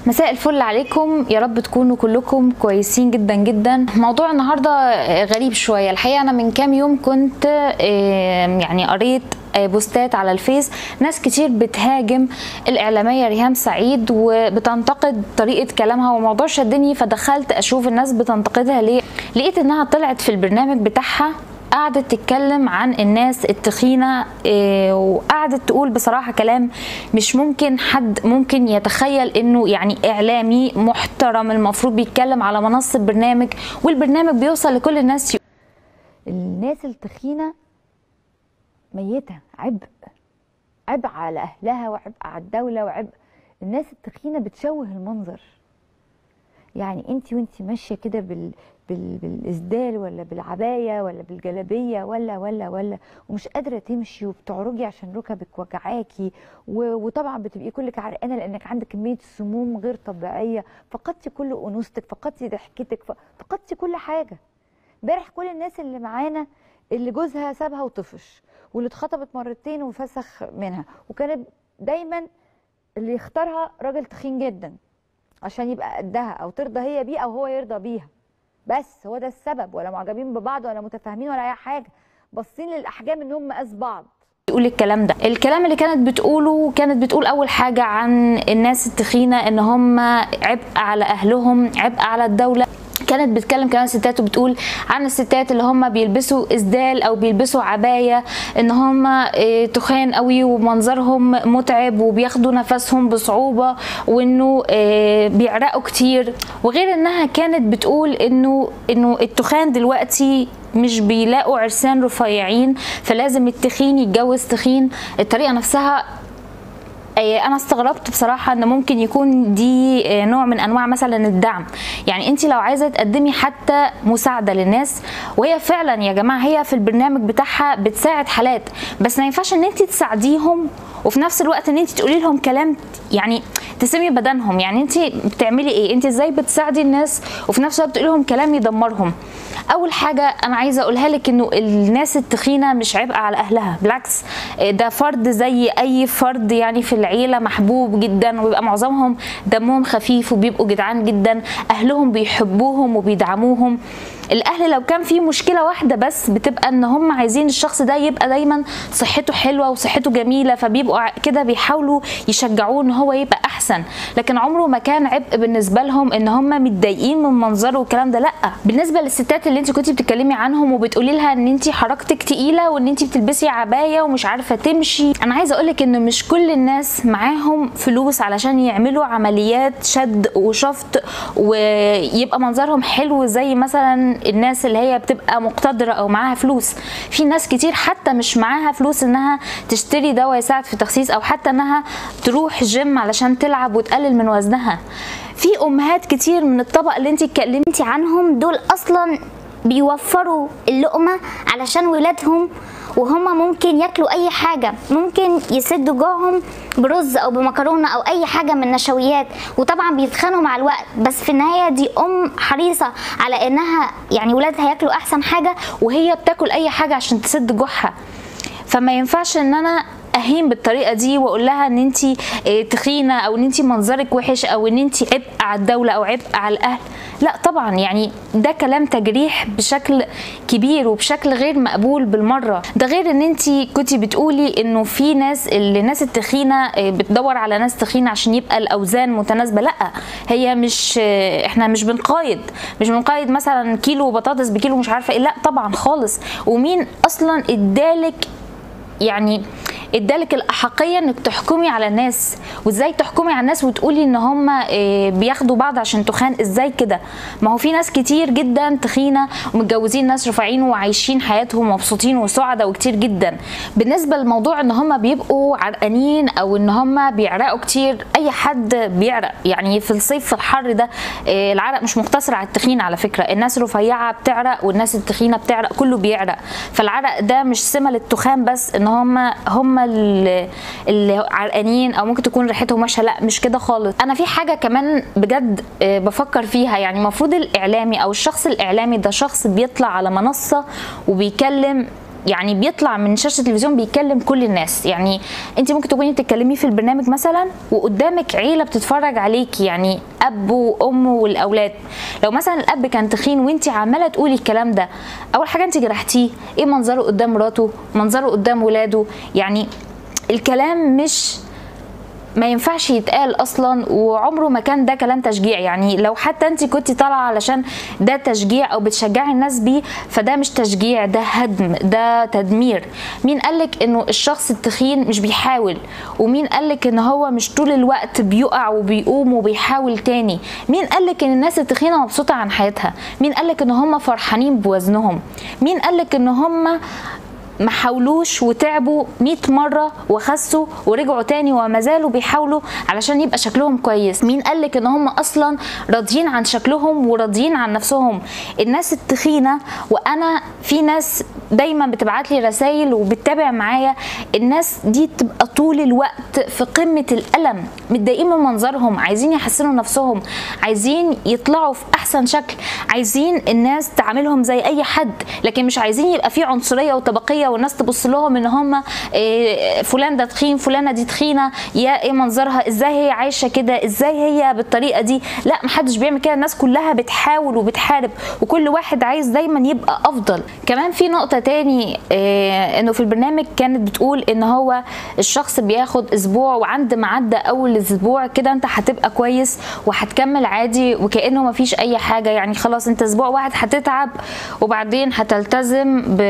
مساء الفل عليكم يا رب تكونوا كلكم كويسين جدا جدا موضوع النهارده غريب شويه الحقيقه انا من كام يوم كنت يعني قريت بوستات على الفيس ناس كتير بتهاجم الاعلاميه ريهام سعيد وبتنتقد طريقه كلامها وموضوع شدني فدخلت اشوف الناس بتنتقدها ليه لقيت انها طلعت في البرنامج بتاعها قعدت تتكلم عن الناس التخينة إيه وقعدت تقول بصراحة كلام مش ممكن حد ممكن يتخيل انه يعني اعلامي محترم المفروض بيتكلم على منصة برنامج والبرنامج بيوصل لكل الناس الناس التخينة ميتة عبء عبء على أهلها وعبء على الدولة وعبء الناس التخينة بتشوه المنظر يعني انت وانت ماشية كده بال... بال... بالإسدال ولا بالعباية ولا بالجلابية ولا ولا ولا ومش قادرة تمشي وبتعرجي عشان ركبك وجعاكي و... وطبعا بتبقي كلك عرقانة لأنك عندك كمية سموم غير طبيعية فقدتي كل أنوثتك فقدتي ضحكتك فقدتي كل حاجة امبارح كل الناس اللي معانا اللي جوزها سابها وطفش واللي اتخطبت مرتين وفسخ منها وكانت دايما اللي يختارها راجل تخين جدا عشان يبقى قدها او ترضى هي بيه او هو يرضى بيها بس هو ده السبب ولا معجبين ببعض ولا متفاهمين ولا اي حاجه باصين للاحجام انهم مقاس بعض تقول الكلام ده الكلام اللي كانت بتقوله كانت بتقول اول حاجه عن الناس التخينه ان هم عبء على اهلهم عبء على الدوله كانت بتكلم كمان ستات وبتقول عن الستات اللي هم بيلبسوا اسدال او بيلبسوا عبايه ان هم تخان قوي ومنظرهم متعب وبياخدوا نفسهم بصعوبه وانه بيعرقوا كتير وغير انها كانت بتقول انه انه التخان دلوقتي مش بيلاقوا عرسان رفيعين فلازم التخين يتجوز تخين الطريقه نفسها انا استغربت بصراحه ان ممكن يكون دي نوع من انواع مثلا الدعم يعني انت لو عايزه تقدمي حتى مساعده للناس وهي فعلا يا جماعه هي في البرنامج بتاعها بتساعد حالات بس ما ينفعش ان انت تساعديهم وفي نفس الوقت ان انت تقولي لهم كلام يعني تسمي بدنهم يعني انت بتعملي ايه انت ازاي بتساعدي الناس وفي نفس الوقت بتقولي لهم كلام يدمرهم اول حاجه انا عايزه اقولها لك انه الناس التخينه مش عبء على اهلها بالعكس ده فرد زي اي فرد يعني في العيله محبوب جدا وبيبقى معظمهم دمهم خفيف وبيبقوا جدعان جدا اهلهم بيحبوهم وبيدعموهم الاهل لو كان في مشكله واحده بس بتبقى ان هم عايزين الشخص ده يبقى دايما صحته حلوه وصحته جميله فبيبقوا كده بيحاولوا يشجعوه ان هو يبقى احسن لكن عمره ما كان عبء بالنسبه لهم ان هم متضايقين من منظره والكلام ده لا بالنسبه للستات اللي انت كنتي بتتكلمي عنهم وبتقولي لها ان انت حركتك تقيله وان انت بتلبسي عبايه ومش عارفه تمشي انا عايزه اقول لك ان مش كل الناس معاهم فلوس علشان يعملوا عمليات شد وشفط ويبقى منظرهم حلو زي مثلا الناس اللي هي بتبقى مقتدره او معاها فلوس في ناس كتير حتى مش معاها فلوس انها تشتري دواء يساعد في التخسيس او حتى انها تروح جيم علشان تلعب وتقلل من وزنها في امهات كتير من الطبق اللي انت اتكلمتي عنهم دول اصلا بيوفروا اللقمه علشان ولادهم وهما ممكن ياكلوا اي حاجه ممكن يسدوا جوعهم برز او بمكرونه او اي حاجه من النشويات وطبعا بيتخانوا مع الوقت بس في النهايه دي ام حريصه على انها يعني ولادها ياكلوا احسن حاجه وهي بتاكل اي حاجه عشان تسد جوعها فما ينفعش ان انا اهين بالطريقه دي واقول لها ان انت تخينه او ان انت منظرك وحش او ان انت عبء على الدوله او عبء على الاهل لا طبعا يعني ده كلام تجريح بشكل كبير وبشكل غير مقبول بالمره ده غير ان انت كنتي بتقولي انه في ناس الناس التخينه بتدور على ناس تخينه عشان يبقى الاوزان متناسبه لا هي مش احنا مش بنقايد مش بنقايد مثلا كيلو بطاطس بكيلو مش عارفه ايه لا طبعا خالص ومين اصلا ادالك يعني ادالك الاحقيه انك تحكمي على الناس وازاي تحكمي على الناس وتقولي ان هم بياخدوا بعض عشان تخان ازاي كده ما هو في ناس كتير جدا تخينه ومتجوزين ناس رفيعين وعايشين حياتهم مبسوطين وسعداء وكتير جدا بالنسبه للموضوع ان هم بيبقوا عرقانين او ان هم بيعرقوا كتير اي حد بيعرق يعني في الصيف في الحر ده العرق مش مقتصر على التخين على فكره الناس الرفيعه بتعرق والناس التخينه بتعرق كله بيعرق فالعرق ده مش سمه للتخان بس ان هم هم اللي عرقانين او ممكن تكون ريحتهم وحشه لا مش كده خالص انا في حاجه كمان بجد بفكر فيها يعني المفروض الاعلامي او الشخص الاعلامي ده شخص بيطلع على منصه وبيكلم يعني بيطلع من شاشه التلفزيون بيكلم كل الناس يعني انت ممكن تكوني بتتكلمي في البرنامج مثلا وقدامك عيله بتتفرج عليكي يعني اب وام والاولاد لو مثلا الاب كان تخين وانت عماله تقولي الكلام ده اول حاجه انت جرحتيه ايه منظره قدام مراته منظره قدام ولاده يعني الكلام مش ما ينفعش يتقال اصلا وعمره ما كان ده كلام تشجيع يعني لو حتى انت كنت طالعه علشان ده تشجيع او بتشجعي الناس بيه فده مش تشجيع ده هدم ده تدمير مين قالك انه الشخص التخين مش بيحاول ومين قالك ان هو مش طول الوقت بيقع وبيقوم وبيحاول تاني مين قالك ان الناس التخينه مبسوطه عن حياتها مين قالك ان هم فرحانين بوزنهم مين قالك ان هم ما حاولوش وتعبوا 100 مره وخسوا ورجعوا تاني وما زالوا بيحاولوا علشان يبقى شكلهم كويس مين قالك ان هم اصلا راضيين عن شكلهم وراضيين عن نفسهم الناس التخينه وانا في ناس دايما بتبعت لي رسائل وبتتابع معايا الناس دي تبقى طول الوقت في قمه الالم متضايقين من منظرهم عايزين يحسنوا نفسهم عايزين يطلعوا في احسن شكل عايزين الناس تعاملهم زي اي حد لكن مش عايزين يبقى في عنصريه وطبقيه والناس تبص لهم ان هم إيه فلان ده تخين فلانه دي تخينه يا ايه منظرها ازاي هي عايشه كده ازاي هي بالطريقه دي لا محدش بيعمل كده الناس كلها بتحاول وبتحارب وكل واحد عايز دايما يبقى افضل كمان في نقطه تاني إيه انه في البرنامج كانت بتقول ان هو الشخص بياخد اسبوع وعند ما عدى اول اسبوع كده انت هتبقى كويس وهتكمل عادي وكانه ما فيش اي حاجه يعني خلاص انت اسبوع واحد هتتعب وبعدين هتلتزم ب...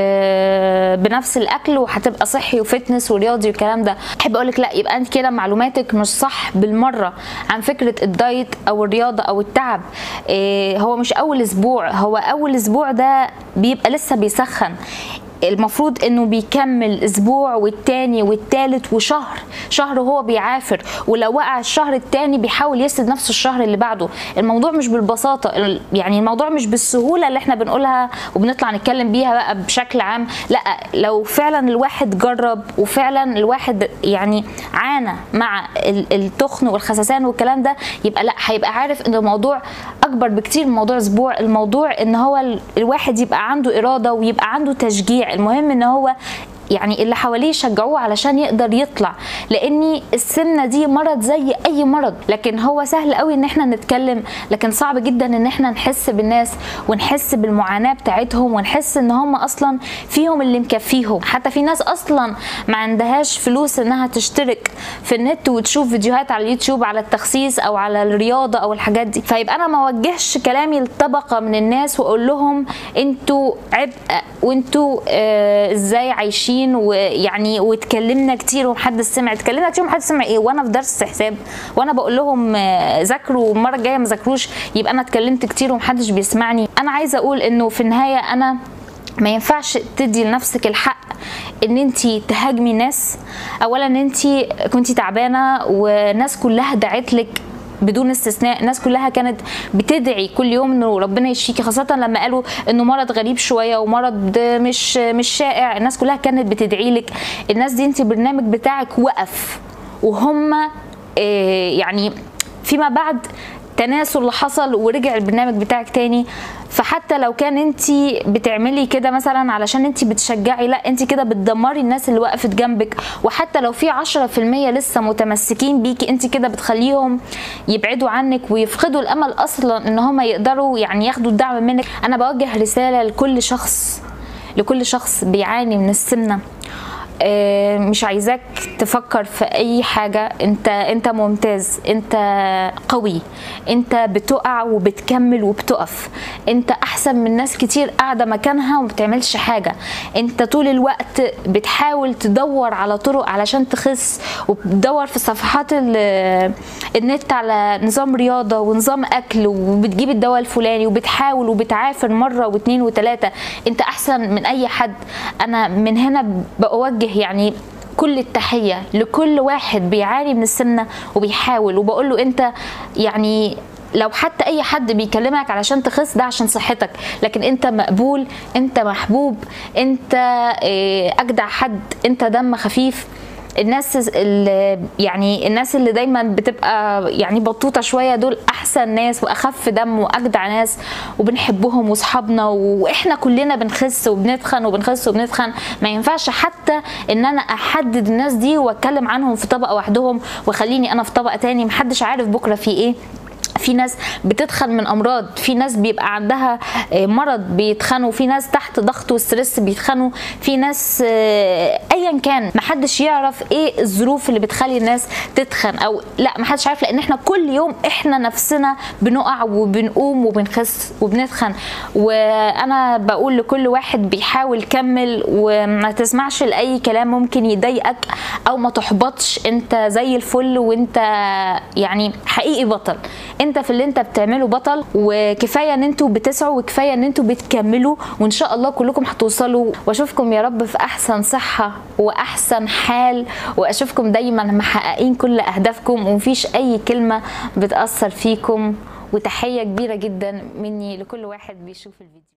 بنفس الاكل وهتبقى صحي وفتنس ورياضي والكلام ده احب اقول لك لا يبقى انت كده معلوماتك مش صح بالمره عن فكره الدايت او الرياضه او التعب إيه هو مش اول اسبوع هو اول اسبوع ده بيبقى لسه بيسخن المفروض انه بيكمل اسبوع والتاني والتالت وشهر شهر وهو بيعافر ولو وقع الشهر التاني بيحاول يسد نفسه الشهر اللي بعده الموضوع مش بالبساطه يعني الموضوع مش بالسهوله اللي احنا بنقولها وبنطلع نتكلم بيها بقى بشكل عام لا لو فعلا الواحد جرب وفعلا الواحد يعني عانى مع التخن والخسسان والكلام ده يبقى لا هيبقى عارف ان الموضوع اكبر بكتير من موضوع اسبوع الموضوع ان هو الواحد يبقى عنده اراده ويبقى عنده تشجيع المهم ان هو يعني اللي حواليه يشجعوه علشان يقدر يطلع لان السمنه دي مرض زي اي مرض لكن هو سهل قوي ان احنا نتكلم لكن صعب جدا ان احنا نحس بالناس ونحس بالمعاناه بتاعتهم ونحس ان هم اصلا فيهم اللي مكفيهم حتى في ناس اصلا ما عندهاش فلوس انها تشترك في النت وتشوف فيديوهات على اليوتيوب على التخسيس او على الرياضه او الحاجات دي فيبقى انا ما اوجهش كلامي لطبقه من الناس واقول لهم انتوا عبء وانتوا آه ازاي عايشين عايشين ويعني واتكلمنا كتير ومحدش سمع اتكلمنا كتير ومحدش سمع ايه وانا في درس حساب وانا بقول لهم ذاكروا والمره الجايه ما ذاكروش يبقى انا اتكلمت كتير ومحدش بيسمعني انا عايزه اقول انه في النهايه انا ما ينفعش تدي لنفسك الحق ان انت تهاجمي ناس اولا ان انت كنتي تعبانه والناس كلها دعت لك بدون استثناء الناس كلها كانت بتدعي كل يوم انه ربنا يشفيكي خاصه لما قالوا انه مرض غريب شويه ومرض مش مش شائع الناس كلها كانت بتدعي لك الناس دي انت البرنامج بتاعك وقف وهم يعني فيما بعد تناسل اللي حصل ورجع البرنامج بتاعك تاني فحتى لو كان انت بتعملي كده مثلا علشان انت بتشجعي لا انت كده بتدمري الناس اللي وقفت جنبك وحتى لو في 10% لسه متمسكين بيكي انت كده بتخليهم يبعدوا عنك ويفقدوا الامل اصلا ان هم يقدروا يعني ياخدوا الدعم منك انا بوجه رساله لكل شخص لكل شخص بيعاني من السمنه مش عايزاك تفكر في اي حاجه انت انت ممتاز انت قوي انت بتقع وبتكمل وبتقف انت احسن من ناس كتير قاعده مكانها وما بتعملش حاجه انت طول الوقت بتحاول تدور على طرق علشان تخس وبتدور في صفحات النت على نظام رياضه ونظام اكل وبتجيب الدواء الفلاني وبتحاول وبتعافر مره واثنين وثلاثه انت احسن من اي حد انا من هنا بوجه يعني كل التحيه لكل واحد بيعاني من السمنه وبيحاول وبقول له انت يعني لو حتى اي حد بيكلمك علشان تخس ده عشان صحتك لكن انت مقبول انت محبوب انت اجدع حد انت دم خفيف الناس اللي يعني الناس اللي دايما بتبقى يعني بطوطه شويه دول احسن ناس واخف دم واجدع ناس وبنحبهم واصحابنا واحنا كلنا بنخس وبنتخن وبنخس وبنتخن ما ينفعش حتى ان انا احدد الناس دي واتكلم عنهم في طبقه وحدهم واخليني انا في طبقه تاني محدش عارف بكره في ايه في ناس بتتخن من امراض في ناس بيبقى عندها آه، مرض بيتخنوا في ناس تحت ضغط وستريس بيتخنوا في ناس آه، ايا كان محدش يعرف ايه الظروف اللي بتخلي الناس تتخن او لا محدش عارف لان احنا كل يوم احنا نفسنا بنقع وبنقوم وبنخس وبنتخن وانا بقول لكل واحد بيحاول كمل وما تسمعش لاي كلام ممكن يضايقك او ما تحبطش انت زي الفل وانت يعني حقيقي بطل انت في اللي انت بتعمله بطل وكفايه ان انتوا بتسعوا وكفايه ان انتوا بتكملوا وان شاء الله كلكم هتوصلوا واشوفكم يا رب في احسن صحه واحسن حال واشوفكم دايما محققين كل اهدافكم ومفيش اي كلمه بتاثر فيكم وتحيه كبيره جدا مني لكل واحد بيشوف الفيديو